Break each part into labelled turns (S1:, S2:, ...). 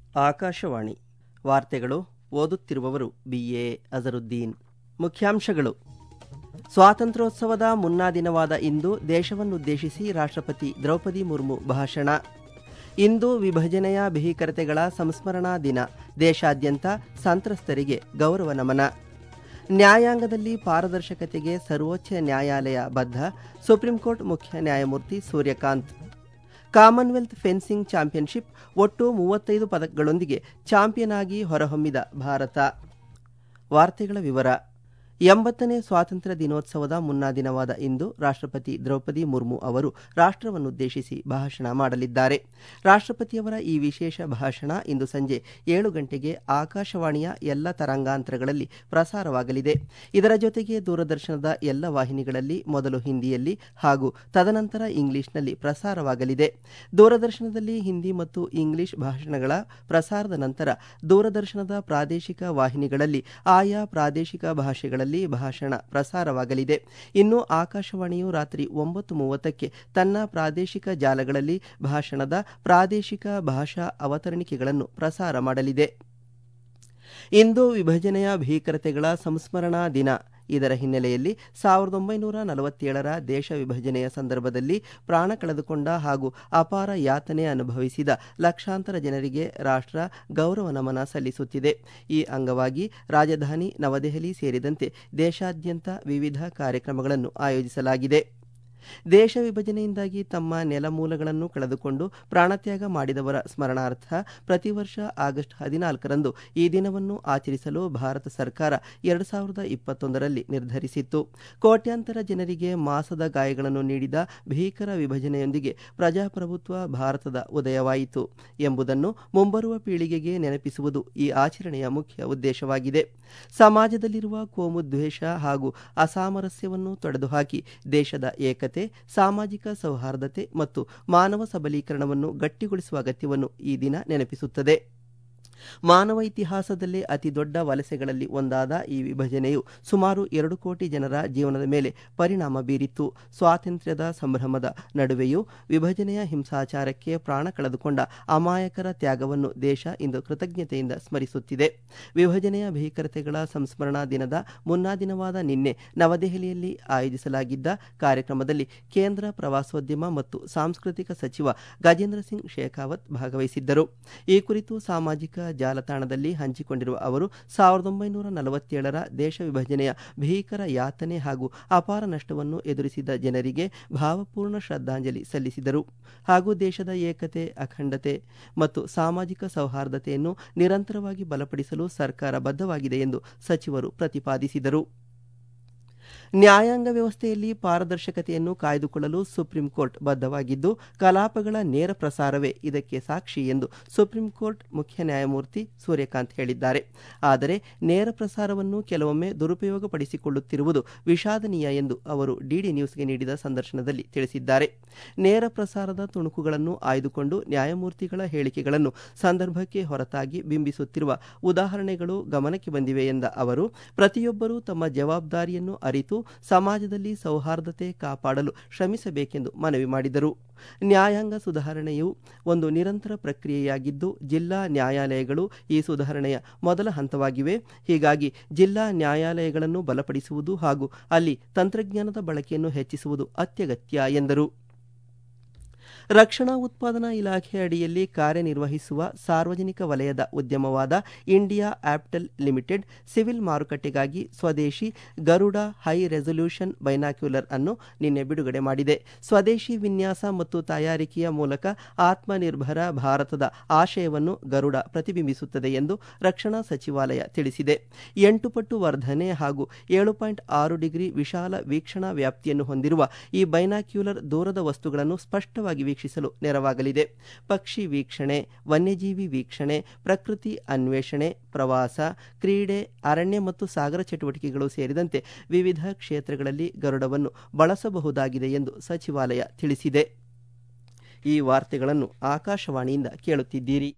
S1: ಆಕಾಶವಾಣಿ ವಾರ್ತೆಗಳು ಓದುತ್ತಿರುವವರು B A Azharuddin ಮುಖ್ಯಾಂಶಗಳು ಸ್ವಾತಂತ್ರ್ಯೋತ್ಸವದ ಮುನ್ನಾ ದಿನವಾದ ಇಂದು ದೇಶವನ್ನುದ್ದೇಶಿಸಿ ರಾಷ್ಟ್ರಪತಿ ದ್ರೌಪದಿ ಮುರ್ಮು ಭಾಷಣ ಇಂದು ವಿಭಜನೆಯ ಭೀಕರತೆಗಳ ಸಂಸ್ಮರಣಾ ದಿನ ದೇಶಾದ್ಯಂತ ಸಂತ್ರಸ್ತರಿಗೆ ಗೌರವ ನಮನ ನ್ಯಾಯಾಂಗದಲ್ಲಿ ಪಾರದರ್ಶಕತೆಗೆ ಸರ್ವೋಚ್ಚ ನ್ಯಾಯಾಲಯ ಬದ್ಧ ಸುಪ್ರೀಂಕೋರ್ಟ್ ಮುಖ್ಯ ನ್ಯಾಯಮೂರ್ತಿ ಸೂರ್ಯಕಾಂತ್ ಕಾಮನ್ವೆಲ್ತ್ ಫೆನ್ಸಿಂಗ್ ಚಾಂಪಿಯನ್ಶಿಪ್ ಒಟ್ಟು ಮೂವತ್ತೈದು ಪದಕಗಳೊಂದಿಗೆ ಚಾಂಪಿಯನ್ ಆಗಿ ಹೊರಹೊಮ್ಮಿದ ಭಾರತ ವಾರ್ತೆಗಳ ವಿವರ ಎಂಬತ್ತನೇ ಸ್ವಾತಂತ್ರ್ಯ ದಿನೋತ್ಸವದ ಮುನ್ನಾ ದಿನವಾದ ಇಂದು ರಾಷ್ಟ್ರಪತಿ ದ್ರೌಪದಿ ಮುರ್ಮು ಅವರು ರಾಷ್ಟ್ರವನ್ನುದ್ದೇಶಿಸಿ ಭಾಷಣ ಮಾಡಲಿದ್ದಾರೆ ರಾಷ್ಟ್ರಪತಿಯವರ ಈ ವಿಶೇಷ ಭಾಷಣ ಇಂದು ಸಂಜೆ ಏಳು ಗಂಟೆಗೆ ಆಕಾಶವಾಣಿಯ ಎಲ್ಲ ತರಂಗಾಂತರಗಳಲ್ಲಿ ಪ್ರಸಾರವಾಗಲಿದೆ ಇದರ ಜೊತೆಗೆ ದೂರದರ್ಶನದ ಎಲ್ಲ ವಾಹಿನಿಗಳಲ್ಲಿ ಮೊದಲು ಹಿಂದಿಯಲ್ಲಿ ಹಾಗೂ ತದನಂತರ ಇಂಗ್ಲಿಷ್ನಲ್ಲಿ ಪ್ರಸಾರವಾಗಲಿದೆ ದೂರದರ್ಶನದಲ್ಲಿ ಹಿಂದಿ ಮತ್ತು ಇಂಗ್ಲಿಷ್ ಭಾಷಣಗಳ ಪ್ರಸಾರದ ನಂತರ ದೂರದರ್ಶನದ ಪ್ರಾದೇಶಿಕ ವಾಹಿನಿಗಳಲ್ಲಿ ಆಯಾ ಪ್ರಾದೇಶಿಕ ಭಾಷೆಗಳಲ್ಲಿ ಭಾಷಣ ಪ್ರಸಾರವಾಗಲಿದೆ ಇನ್ನು ಆಕಾಶವಾಣಿಯು ರಾತ್ರಿ ಒಂಬತ್ತು ಮೂವತ್ತಕ್ಕೆ ತನ್ನ ಪ್ರಾದೇಶಿಕ ಜಾಲಗಳಲ್ಲಿ ಭಾಷಣದ ಪ್ರಾದೇಶಿಕ ಭಾಷಾ ಅವತರಣಿಕೆಗಳನ್ನು ಪ್ರಸಾರ ಮಾಡಲಿದೆ ಇಂದು ವಿಭಜನೆಯ ಭೀಕರತೆಗಳ ಸಂಸ್ಮರಣಾ ದಿನ ಇದರ ಹಿನ್ನೆಲೆಯಲ್ಲಿ ಸಾವಿರದ ಒಂಬೈನೂರ ನಲವತ್ತೇಳರ ದೇಶ ವಿಭಜನೆಯ ಸಂದರ್ಭದಲ್ಲಿ ಪ್ರಾಣ ಕಳೆದುಕೊಂಡ ಹಾಗೂ ಅಪಾರ ಯಾತನೆ ಅನುಭವಿಸಿದ ಲಕ್ಷಾಂತರ ಜನರಿಗೆ ರಾಷ್ಟ್ರ ಗೌರವ ನಮನ ಸಲ್ಲಿಸುತ್ತಿದೆ ಈ ಅಂಗವಾಗಿ ರಾಜಧಾನಿ ನವದೆಹಲಿ ಸೇರಿದಂತೆ ದೇಶಾದ್ಯಂತ ವಿವಿಧ ಕಾರ್ಯಕ್ರಮಗಳನ್ನು ಆಯೋಜಿಸಲಾಗಿದೆ ದೇಶ ವಿಭಜನೆಯಿಂದಾಗಿ ತಮ್ಮ ನೆಲಮೂಲಗಳನ್ನು ಕಳೆದುಕೊಂಡು ಪ್ರಾಣತ್ಯಾಗ ಮಾಡಿದವರ ಸ್ಮರಣಾರ್ಥ ಪ್ರತಿ ವರ್ಷ ಆಗಸ್ಟ್ ಹದಿನಾಲ್ಕರಂದು ಈ ದಿನವನ್ನು ಆಚರಿಸಲು ಭಾರತ ಸರ್ಕಾರ ಎರಡು ಸಾವಿರದ ಇಪ್ಪತ್ತೊಂದರಲ್ಲಿ ನಿರ್ಧರಿಸಿತ್ತು ಕೋಟ್ಯಾಂತರ ಜನರಿಗೆ ಮಾಸದ ಗಾಯಗಳನ್ನು ನೀಡಿದ ಭೀಕರ ವಿಭಜನೆಯೊಂದಿಗೆ ಪ್ರಜಾಪ್ರಭುತ್ವ ಭಾರತದ ಉದಯವಾಯಿತು ಎಂಬುದನ್ನು ಮುಂಬರುವ ಪೀಳಿಗೆಗೆ ನೆನಪಿಸುವುದು ಈ ಆಚರಣೆಯ ಮುಖ್ಯ ಉದ್ದೇಶವಾಗಿದೆ ಸಮಾಜದಲ್ಲಿರುವ ಕೋಮುದ್ವೇಷ ಹಾಗೂ ಅಸಾಮರಸ್ಯವನ್ನು ತೊಡೆದುಹಾಕಿ ದೇಶದ ಏಕತೆ ಸಾಮಾಜಿಕ ಸೌಹಾರ್ದತೆ ಮತ್ತು ಮಾನವ ಸಬಲೀಕರಣವನ್ನು ಗಟ್ಟಿಗೊಳಿಸುವ ಅಗತ್ಯವನ್ನು ಈ ದಿನ ನೆನಪಿಸುತ್ತದೆ ಮಾನವ ಇತಿಹಾಸದಲ್ಲೇ ಅತಿ ದೊಡ್ಡ ವಲಸೆಗಳಲ್ಲಿ ಒಂದಾದ ಈ ವಿಭಜನೆಯು ಸುಮಾರು ಎರಡು ಕೋಟಿ ಜನರ ಜೀವನದ ಮೇಲೆ ಪರಿಣಾಮ ಬೀರಿತ್ತು ಸ್ವಾತಂತ್ರ್ಯದ ಸಂಭ್ರಮದ ನಡುವೆಯೂ ವಿಭಜನೆಯ ಹಿಂಸಾಚಾರಕ್ಕೆ ಪ್ರಾಣ ಕಳೆದುಕೊಂಡ ಅಮಾಯಕರ ತ್ಯಾಗವನ್ನು ದೇಶ ಇಂದು ಕೃತಜ್ಞತೆಯಿಂದ ಸ್ಮರಿಸುತ್ತಿದೆ ವಿಭಜನೆಯ ಭೀಕರತೆಗಳ ಸಂಸ್ಮರಣಾ ದಿನದ ಮುನ್ನಾ ದಿನವಾದ ನಿನ್ನೆ ನವದೆಹಲಿಯಲ್ಲಿ ಆಯೋಜಿಸಲಾಗಿದ್ದ ಕಾರ್ಯಕ್ರಮದಲ್ಲಿ ಕೇಂದ್ರ ಪ್ರವಾಸೋದ್ಯಮ ಮತ್ತು ಸಾಂಸ್ಕೃತಿಕ ಸಚಿವ ಗಜೇಂದ್ರ ಸಿಂಗ್ ಶೇಖಾವತ್ ಭಾಗವಹಿಸಿದ್ದರು ಈ ಕುರಿತು ಸಾಮಾಜಿಕ ಜಾಲತಾಣದಲ್ಲಿ ಹಂಚಿಕೊಂಡಿರುವ ಅವರು ಸಾವಿರದ ಒಂಬೈನೂರ ನಲವತ್ತೇಳರ ದೇಶ ವಿಭಜನೆಯ ಭೀಕರ ಯಾತನೆ ಹಾಗೂ ಅಪಾರ ನಷ್ಟವನ್ನು ಎದುರಿಸಿದ ಜನರಿಗೆ ಭಾವಪೂರ್ಣ ಶ್ರದ್ಧಾಂಜಲಿ ಸಲ್ಲಿಸಿದರು ಹಾಗೂ ದೇಶದ ಏಕತೆ ಅಖಂಡತೆ ಮತ್ತು ಸಾಮಾಜಿಕ ಸೌಹಾರ್ದತೆಯನ್ನು ನಿರಂತರವಾಗಿ ಬಲಪಡಿಸಲು ಸರ್ಕಾರ ಬದ್ಧವಾಗಿದೆ ಎಂದು ಸಚಿವರು ಪ್ರತಿಪಾದಿಸಿದರು ನ್ಯಾಯಾಂಗ ವ್ಯವಸ್ಥೆಯಲ್ಲಿ ಪಾರದರ್ಶಕತೆಯನ್ನು ಕಾಯ್ದುಕೊಳ್ಳಲು ಸುಪ್ರೀಂ ಕೋರ್ಟ್ ಬದ್ಧವಾಗಿದ್ದು ಕಲಾಪಗಳ ನೇರ ಪ್ರಸಾರವೇ ಇದಕ್ಕೆ ಸಾಕ್ಷಿ ಎಂದು ಸುಪ್ರೀಂ ಕೋರ್ಟ್ ಮುಖ್ಯ ನ್ಯಾಯಮೂರ್ತಿ ಸೂರ್ಯಕಾಂತ್ ಹೇಳಿದ್ದಾರೆ ಆದರೆ ನೇರ ಪ್ರಸಾರವನ್ನು ಕೆಲವೊಮ್ಮೆ ದುರುಪಯೋಗಪಡಿಸಿಕೊಳ್ಳುತ್ತಿರುವುದು ವಿಷಾದನೀಯ ಎಂದು ಅವರು ಡಿಡಿ ನ್ಯೂಸ್ಗೆ ನೀಡಿದ ಸಂದರ್ಶನದಲ್ಲಿ ತಿಳಿಸಿದ್ದಾರೆ ನೇರ ಪ್ರಸಾರದ ತುಣುಕುಗಳನ್ನು ಆಯ್ದುಕೊಂಡು ನ್ಯಾಯಮೂರ್ತಿಗಳ ಹೇಳಿಕೆಗಳನ್ನು ಸಂದರ್ಭಕ್ಕೆ ಹೊರತಾಗಿ ಬಿಂಬಿಸುತ್ತಿರುವ ಉದಾಹರಣೆಗಳು ಗಮನಕ್ಕೆ ಬಂದಿವೆ ಎಂದ ಅವರು ಪ್ರತಿಯೊಬ್ಬರೂ ತಮ್ಮ ಜವಾಬ್ದಾರಿಯನ್ನು ಅರಿತು ಸಮಾಜದಲ್ಲಿ ಸೌಹಾರ್ದತೆ ಕಾಪಾಡಲು ಶ್ರಮಿಸಬೇಕೆಂದು ಮನವಿ ಮಾಡಿದರು ನ್ಯಾಯಾಂಗ ಸುಧಾರಣೆಯು ಒಂದು ನಿರಂತರ ಪ್ರಕ್ರಿಯೆಯಾಗಿದ್ದು ಜಿಲ್ಲಾ ನ್ಯಾಯಾಲಯಗಳು ಈ ಸುಧಾರಣೆಯ ಮೊದಲ ಹಂತವಾಗಿವೆ ಹೀಗಾಗಿ ಜಿಲ್ಲಾ ನ್ಯಾಯಾಲಯಗಳನ್ನು ಬಲಪಡಿಸುವುದು ಹಾಗೂ ಅಲ್ಲಿ ತಂತ್ರಜ್ಞಾನದ ಬಳಕೆಯನ್ನು ಹೆಚ್ಚಿಸುವುದು ಅತ್ಯಗತ್ಯ ಎಂದರು ರಕ್ಷಣಾ ಉತ್ಪಾದನಾ ಇಲಾಖೆ ಅಡಿಯಲ್ಲಿ ಕಾರ್ಯನಿರ್ವಹಿಸುವ ಸಾರ್ವಜನಿಕ ವಲಯದ ಉದ್ಯಮವಾದ ಇಂಡಿಯಾ ಆಪ್ಟೆಲ್ ಲಿಮಿಟೆಡ್ ಸಿವಿಲ್ ಮಾರುಕಟ್ಟೆಗಾಗಿ ಸ್ವದೇಶಿ ಗರುಡ ಹೈ ರೆಸಲ್ಯೂಷನ್ ಬೈನಾಕ್ಯುಲರ್ ಅನ್ನು ನಿನ್ನೆ ಬಿಡುಗಡೆ ಮಾಡಿದೆ ಸ್ವದೇಶಿ ವಿನ್ಯಾಸ ಮತ್ತು ತಯಾರಿಕೆಯ ಮೂಲಕ ಆತ್ಮನಿರ್ಭರ ಭಾರತದ ಆಶಯವನ್ನು ಗರುಡ ಪ್ರತಿಬಿಂಬಿಸುತ್ತದೆ ಎಂದು ರಕ್ಷಣಾ ಸಚಿವಾಲಯ ತಿಳಿಸಿದೆ ಎಂಟು ಪಟ್ಟು ವರ್ಧನೆ ಹಾಗೂ ಏಳು ಪಾಯಿಂಟ್ ಆರು ಡಿಗ್ರಿ ವಿಶಾಲ ವೀಕ್ಷಣಾ ವ್ಯಾಪ್ತಿಯನ್ನು ಹೊಂದಿರುವ ಈ ಬೈನಾಕ್ಯುಲರ್ ದೂರದ ವಸ್ತುಗಳನ್ನು ಸ್ಪಷ್ಟವಾಗಿ ವೀಕ್ಷಿಸಲು ನೆರವಾಗಲಿದೆ ಪಕ್ಷಿ ವೀಕ್ಷಣೆ ವನ್ಯಜೀವಿ ವೀಕ್ಷಣೆ ಪ್ರಕೃತಿ ಅನ್ವೇಷಣೆ ಪ್ರವಾಸ ಕ್ರೀಡೆ ಅರಣ್ಯ ಮತ್ತು ಸಾಗರ ಚಟುವಟಿಕೆಗಳು ಸೇರಿದಂತೆ ವಿವಿಧ ಕ್ಷೇತ್ರಗಳಲ್ಲಿ ಗರುಡವನ್ನು ಬಳಸಬಹುದಾಗಿದೆ ಎಂದು ಸಚಿವಾಲಯ ತಿಳಿಸಿದೆ ಈ ವಾರ್ತೆಗಳನ್ನು ಆಕಾಶವಾಣಿಯಿಂದ ಕೇಳುತ್ತಿದ್ದೀರಿ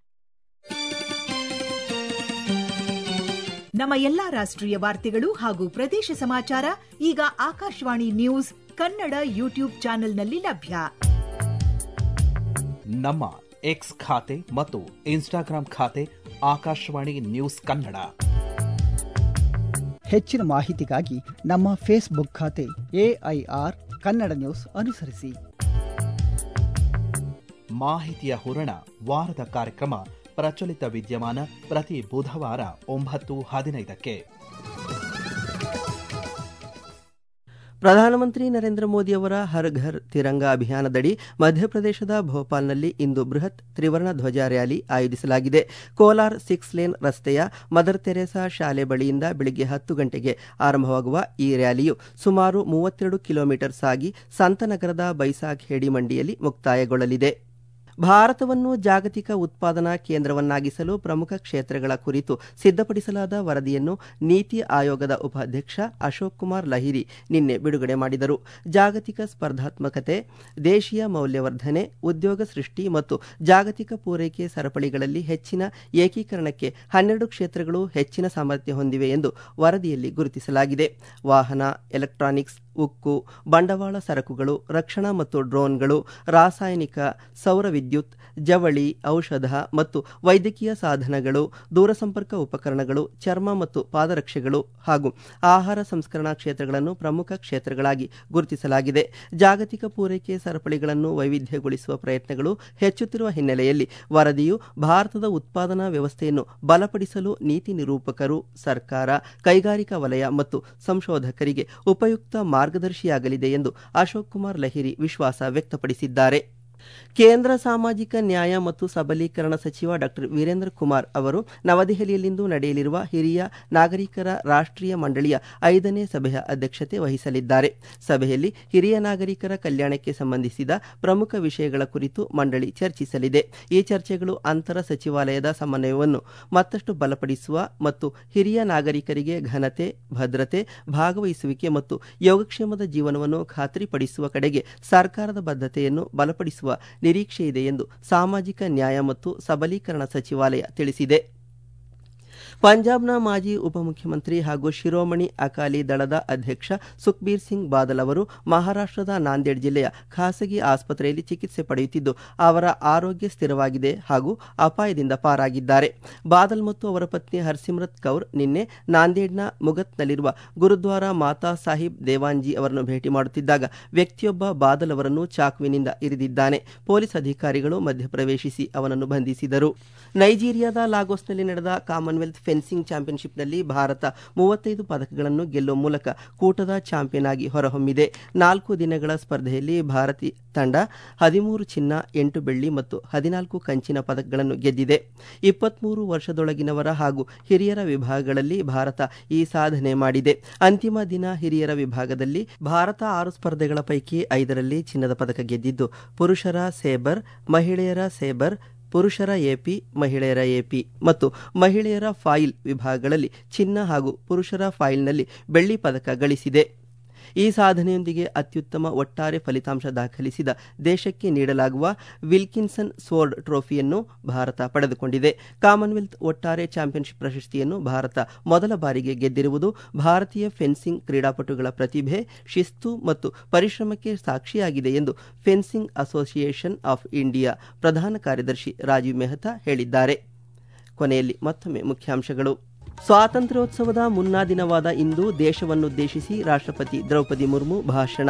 S2: ನಮ್ಮ ಎಲ್ಲಾ ರಾಷ್ಟ್ರೀಯ ವಾರ್ತೆಗಳು ಹಾಗೂ ಪ್ರದೇಶ ಸಮಾಚಾರ ಈಗ ಆಕಾಶವಾಣಿ ನ್ಯೂಸ್ ಕನ್ನಡ ಯೂಟ್ಯೂಬ್ ಚಾನೆಲ್ನಲ್ಲಿ ಲಭ್ಯ
S3: ನಮ್ಮ ಎಕ್ಸ್ ಖಾತೆ ಮತ್ತು ಇನ್ಸ್ಟಾಗ್ರಾಂ ಖಾತೆ ಆಕಾಶವಾಣಿ ನ್ಯೂಸ್ ಕನ್ನಡ
S4: ಹೆಚ್ಚಿನ ಮಾಹಿತಿಗಾಗಿ ನಮ್ಮ ಫೇಸ್ಬುಕ್ ಖಾತೆ ಎಐಆರ್ ಕನ್ನಡ ನ್ಯೂಸ್ ಅನುಸರಿಸಿ
S3: ಮಾಹಿತಿಯ ಹೂರಣ ವಾರದ ಕಾರ್ಯಕ್ರಮ ಪ್ರಚಲಿತ ವಿದ್ಯಮಾನ ಪ್ರತಿ ಬುಧವಾರ ಒಂಬತ್ತು ಹದಿನೈದಕ್ಕೆ
S1: ಪ್ರಧಾನಮಂತ್ರಿ ನರೇಂದ್ರ ಮೋದಿಯವರ ಹರ್ ಘರ್ ತಿರಂಗ ಅಭಿಯಾನದಡಿ ಮಧ್ಯಪ್ರದೇಶದ ಭೋಪಾಲ್ನಲ್ಲಿ ಇಂದು ಬೃಹತ್ ತ್ರಿವರ್ಣ ಧ್ವಜ ರ್ಯಾಲಿ ಆಯೋಜಿಸಲಾಗಿದೆ ಕೋಲಾರ್ ಸಿಕ್ಸ್ ಲೇನ್ ರಸ್ತೆಯ ಮದರ್ ತೆರೇಸಾ ಶಾಲೆ ಬಳಿಯಿಂದ ಬೆಳಿಗ್ಗೆ ಹತ್ತು ಗಂಟೆಗೆ ಆರಂಭವಾಗುವ ಈ ರ್ಯಾಲಿಯು ಸುಮಾರು ಮೂವತ್ತೆರಡು ಕಿಲೋಮೀಟರ್ ಸಾಗಿ ಸಂತನಗರದ ಬೈಸಾಖ್ ಹೇಡಿ ಮಂಡಿಯಲ್ಲಿ ಮುಕ್ತಾಯಗೊಳ್ಳಲಿದೆ ಭಾರತವನ್ನು ಜಾಗತಿಕ ಉತ್ಪಾದನಾ ಕೇಂದ್ರವನ್ನಾಗಿಸಲು ಪ್ರಮುಖ ಕ್ಷೇತ್ರಗಳ ಕುರಿತು ಸಿದ್ಧಪಡಿಸಲಾದ ವರದಿಯನ್ನು ನೀತಿ ಆಯೋಗದ ಉಪಾಧ್ಯಕ್ಷ ಅಶೋಕ್ ಕುಮಾರ್ ಲಹಿರಿ ನಿನ್ನೆ ಬಿಡುಗಡೆ ಮಾಡಿದರು ಜಾಗತಿಕ ಸ್ಪರ್ಧಾತ್ಮಕತೆ ದೇಶೀಯ ಮೌಲ್ಯವರ್ಧನೆ ಉದ್ಯೋಗ ಸೃಷ್ಟಿ ಮತ್ತು ಜಾಗತಿಕ ಪೂರೈಕೆ ಸರಪಳಿಗಳಲ್ಲಿ ಹೆಚ್ಚಿನ ಏಕೀಕರಣಕ್ಕೆ ಹನ್ನೆರಡು ಕ್ಷೇತ್ರಗಳು ಹೆಚ್ಚಿನ ಸಾಮರ್ಥ್ಯ ಹೊಂದಿವೆ ಎಂದು ವರದಿಯಲ್ಲಿ ಗುರುತಿಸಲಾಗಿದೆ ವಾಹನ ಎಲೆಕ್ಟ್ರಾನಿಕ್ಸ್ ಉಕ್ಕು ಬಂಡವಾಳ ಸರಕುಗಳು ರಕ್ಷಣಾ ಮತ್ತು ಡ್ರೋನ್ಗಳು ರಾಸಾಯನಿಕ ಸೌರ ವಿದ್ಯುತ್ ಜವಳಿ ಔಷಧ ಮತ್ತು ವೈದ್ಯಕೀಯ ಸಾಧನಗಳು ದೂರಸಂಪರ್ಕ ಉಪಕರಣಗಳು ಚರ್ಮ ಮತ್ತು ಪಾದರಕ್ಷೆಗಳು ಹಾಗೂ ಆಹಾರ ಸಂಸ್ಕರಣಾ ಕ್ಷೇತ್ರಗಳನ್ನು ಪ್ರಮುಖ ಕ್ಷೇತ್ರಗಳಾಗಿ ಗುರುತಿಸಲಾಗಿದೆ ಜಾಗತಿಕ ಪೂರೈಕೆ ಸರಪಳಿಗಳನ್ನು ವೈವಿಧ್ಯಗೊಳಿಸುವ ಪ್ರಯತ್ನಗಳು ಹೆಚ್ಚುತ್ತಿರುವ ಹಿನ್ನೆಲೆಯಲ್ಲಿ ವರದಿಯು ಭಾರತದ ಉತ್ಪಾದನಾ ವ್ಯವಸ್ಥೆಯನ್ನು ಬಲಪಡಿಸಲು ನೀತಿ ನಿರೂಪಕರು ಸರ್ಕಾರ ಕೈಗಾರಿಕಾ ವಲಯ ಮತ್ತು ಸಂಶೋಧಕರಿಗೆ ಉಪಯುಕ್ತ ಮಾರ್ಗದರ್ಶಿಯಾಗಲಿದೆ ಎಂದು ಅಶೋಕ್ ಕುಮಾರ್ ಲಹಿರಿ ವಿಶ್ವಾಸ ವ್ಯಕ್ತಪಡಿಸಿದ್ದಾರೆ ಕೇಂದ್ರ ಸಾಮಾಜಿಕ ನ್ಯಾಯ ಮತ್ತು ಸಬಲೀಕರಣ ಸಚಿವ ಡಾ ವೀರೇಂದ್ರ ಕುಮಾರ್ ಅವರು ನವದೆಹಲಿಯಲ್ಲಿಂದು ನಡೆಯಲಿರುವ ಹಿರಿಯ ನಾಗರಿಕರ ರಾಷ್ಟ್ರೀಯ ಮಂಡಳಿಯ ಐದನೇ ಸಭೆಯ ಅಧ್ಯಕ್ಷತೆ ವಹಿಸಲಿದ್ದಾರೆ ಸಭೆಯಲ್ಲಿ ಹಿರಿಯ ನಾಗರಿಕರ ಕಲ್ಯಾಣಕ್ಕೆ ಸಂಬಂಧಿಸಿದ ಪ್ರಮುಖ ವಿಷಯಗಳ ಕುರಿತು ಮಂಡಳಿ ಚರ್ಚಿಸಲಿದೆ ಈ ಚರ್ಚೆಗಳು ಅಂತರ ಸಚಿವಾಲಯದ ಸಮನ್ವಯವನ್ನು ಮತ್ತಷ್ಟು ಬಲಪಡಿಸುವ ಮತ್ತು ಹಿರಿಯ ನಾಗರಿಕರಿಗೆ ಘನತೆ ಭದ್ರತೆ ಭಾಗವಹಿಸುವಿಕೆ ಮತ್ತು ಯೋಗಕ್ಷೇಮದ ಜೀವನವನ್ನು ಖಾತ್ರಿಪಡಿಸುವ ಕಡೆಗೆ ಸರ್ಕಾರದ ಬದ್ಧತೆಯನ್ನು ಬಲಪಡಿಸುವ ನಿರೀಕ್ಷೆಯಿದೆ ಎಂದು ಸಾಮಾಜಿಕ ನ್ಯಾಯ ಮತ್ತು ಸಬಲೀಕರಣ ಸಚಿವಾಲಯ ತಿಳಿಸಿದೆ ಪಂಜಾಬ್ನ ಮಾಜಿ ಉಪಮುಖ್ಯಮಂತ್ರಿ ಹಾಗೂ ಶಿರೋಮಣಿ ಅಕಾಲಿ ದಳದ ಅಧ್ಯಕ್ಷ ಸುಖ್ಬೀರ್ ಸಿಂಗ್ ಬಾದಲ್ ಅವರು ಮಹಾರಾಷ್ಟದ ನಾಂದೇಡ್ ಜಿಲ್ಲೆಯ ಖಾಸಗಿ ಆಸ್ಪತ್ರೆಯಲ್ಲಿ ಚಿಕಿತ್ಸೆ ಪಡೆಯುತ್ತಿದ್ದು ಅವರ ಆರೋಗ್ಯ ಸ್ಥಿರವಾಗಿದೆ ಹಾಗೂ ಅಪಾಯದಿಂದ ಪಾರಾಗಿದ್ದಾರೆ ಬಾದಲ್ ಮತ್ತು ಅವರ ಪತ್ನಿ ಹರ್ಸಿಮ್ರತ್ ಕೌರ್ ನಿನ್ನೆ ನಾಂದೇಡ್ನ ಮುಗತ್ನಲ್ಲಿರುವ ಗುರುದ್ವಾರ ಮಾತಾ ಸಾಹಿಬ್ ದೇವಾನ್ಜಿ ಅವರನ್ನು ಭೇಟಿ ಮಾಡುತ್ತಿದ್ದಾಗ ವ್ಯಕ್ತಿಯೊಬ್ಬ ಬಾದಲ್ ಅವರನ್ನು ಚಾಕುವಿನಿಂದ ಇರಿದಿದ್ದಾನೆ ಪೊಲೀಸ್ ಅಧಿಕಾರಿಗಳು ಮಧ್ಯಪ್ರವೇಶಿಸಿ ಅವನನ್ನು ಬಂಧಿಸಿದರು ನೈಜೀರಿಯಾದ ಲಾಗೋಸ್ನಲ್ಲಿ ನಡೆದ ಕಾಮನ್ವೆಲ್ತ್ ಫೆನ್ಸಿಂಗ್ ಚಾಂಪಿಯನ್ಶಿಪ್ನಲ್ಲಿ ಭಾರತ ಮೂವತ್ತೈದು ಪದಕಗಳನ್ನು ಗೆಲ್ಲುವ ಮೂಲಕ ಕೂಟದ ಚಾಂಪಿಯನ್ ಆಗಿ ಹೊರಹೊಮ್ಮಿದೆ ನಾಲ್ಕು ದಿನಗಳ ಸ್ಪರ್ಧೆಯಲ್ಲಿ ಭಾರತೀಯ ತಂಡ ಹದಿಮೂರು ಚಿನ್ನ ಎಂಟು ಬೆಳ್ಳಿ ಮತ್ತು ಹದಿನಾಲ್ಕು ಕಂಚಿನ ಪದಕಗಳನ್ನು ಗೆದ್ದಿದೆ ಇಪ್ಪತ್ಮೂರು ವರ್ಷದೊಳಗಿನವರ ಹಾಗೂ ಹಿರಿಯರ ವಿಭಾಗಗಳಲ್ಲಿ ಭಾರತ ಈ ಸಾಧನೆ ಮಾಡಿದೆ ಅಂತಿಮ ದಿನ ಹಿರಿಯರ ವಿಭಾಗದಲ್ಲಿ ಭಾರತ ಆರು ಸ್ಪರ್ಧೆಗಳ ಪೈಕಿ ಐದರಲ್ಲಿ ಚಿನ್ನದ ಪದಕ ಗೆದ್ದಿದ್ದು ಪುರುಷರ ಸೇಬರ್ ಮಹಿಳೆಯರ ಸೇಬರ್ ಪುರುಷರ ಎಪಿ ಮಹಿಳೆಯರ ಎಪಿ ಮತ್ತು ಮಹಿಳೆಯರ ಫಾಯಿಲ್ ವಿಭಾಗಗಳಲ್ಲಿ ಚಿನ್ನ ಹಾಗೂ ಪುರುಷರ ಫಾಯಿಲ್ನಲ್ಲಿ ಬೆಳ್ಳಿ ಪದಕ ಗಳಿಸಿದೆ ಈ ಸಾಧನೆಯೊಂದಿಗೆ ಅತ್ಯುತ್ತಮ ಒಟ್ಟಾರೆ ಫಲಿತಾಂಶ ದಾಖಲಿಸಿದ ದೇಶಕ್ಕೆ ನೀಡಲಾಗುವ ವಿಲ್ಕಿನ್ಸನ್ ಸ್ವೋರ್ಡ್ ಟ್ರೋಫಿಯನ್ನು ಭಾರತ ಪಡೆದುಕೊಂಡಿದೆ ಕಾಮನ್ವೆಲ್ತ್ ಒಟ್ಟಾರೆ ಚಾಂಪಿಯನ್ಶಿಪ್ ಪ್ರಶಸ್ತಿಯನ್ನು ಭಾರತ ಮೊದಲ ಬಾರಿಗೆ ಗೆದ್ದಿರುವುದು ಭಾರತೀಯ ಫೆನ್ಸಿಂಗ್ ಕ್ರೀಡಾಪಟುಗಳ ಪ್ರತಿಭೆ ಶಿಸ್ತು ಮತ್ತು ಪರಿಶ್ರಮಕ್ಕೆ ಸಾಕ್ಷಿಯಾಗಿದೆ ಎಂದು ಫೆನ್ಸಿಂಗ್ ಅಸೋಸಿಯೇಷನ್ ಆಫ್ ಇಂಡಿಯಾ ಪ್ರಧಾನ ಕಾರ್ಯದರ್ಶಿ ರಾಜೀವ್ ಮೆಹ್ತಾ ಹೇಳಿದ್ದಾರೆ ಕೊನೆಯಲ್ಲಿ ಮತ್ತೊಮ್ಮೆ ಮುಖ್ಯಾಂಶಗಳು ಸ್ವಾತಂತ್ರ್ಯೋತ್ಸವದ ಮುನ್ನಾ ದಿನವಾದ ಇಂದು ದೇಶವನ್ನುದ್ದೇಶಿಸಿ ರಾಷ್ಟ್ರಪತಿ ದ್ರೌಪದಿ ಮುರ್ಮು ಭಾಷಣ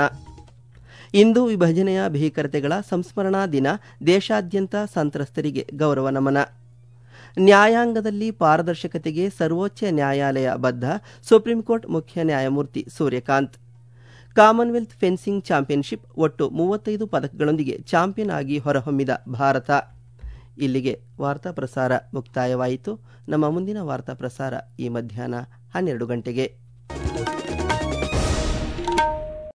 S1: ಇಂದು ವಿಭಜನೆಯ ಭೀಕರತೆಗಳ ಸಂಸ್ಮರಣಾ ದಿನ ದೇಶಾದ್ಯಂತ ಸಂತ್ರಸ್ತರಿಗೆ ಗೌರವ ನಮನ ನ್ಯಾಯಾಂಗದಲ್ಲಿ ಪಾರದರ್ಶಕತೆಗೆ ಸರ್ವೋಚ್ಚ ನ್ಯಾಯಾಲಯ ಬದ್ಧ ಸುಪ್ರೀಂಕೋರ್ಟ್ ಮುಖ್ಯ ನ್ಯಾಯಮೂರ್ತಿ ಸೂರ್ಯಕಾಂತ್ ಕಾಮನ್ವೆಲ್ತ್ ಫೆನ್ಸಿಂಗ್ ಚಾಂಪಿಯನ್ಶಿಪ್ ಒಟ್ಟು ಮೂವತ್ತೈದು ಪದಕಗಳೊಂದಿಗೆ ಚಾಂಪಿಯನ್ ಆಗಿ ಹೊರಹೊಮ್ಮಿದ ಭಾರತ ಇಲ್ಲಿಗೆ ವಾರ್ತಾ ಪ್ರಸಾರ ಮುಕ್ತಾಯವಾಯಿತು ನಮ್ಮ ಮುಂದಿನ ವಾರ್ತಾ ಪ್ರಸಾರ ಈ ಮಧ್ಯಾಹ್ನ ಹನ್ನೆರಡು ಗಂಟೆಗೆ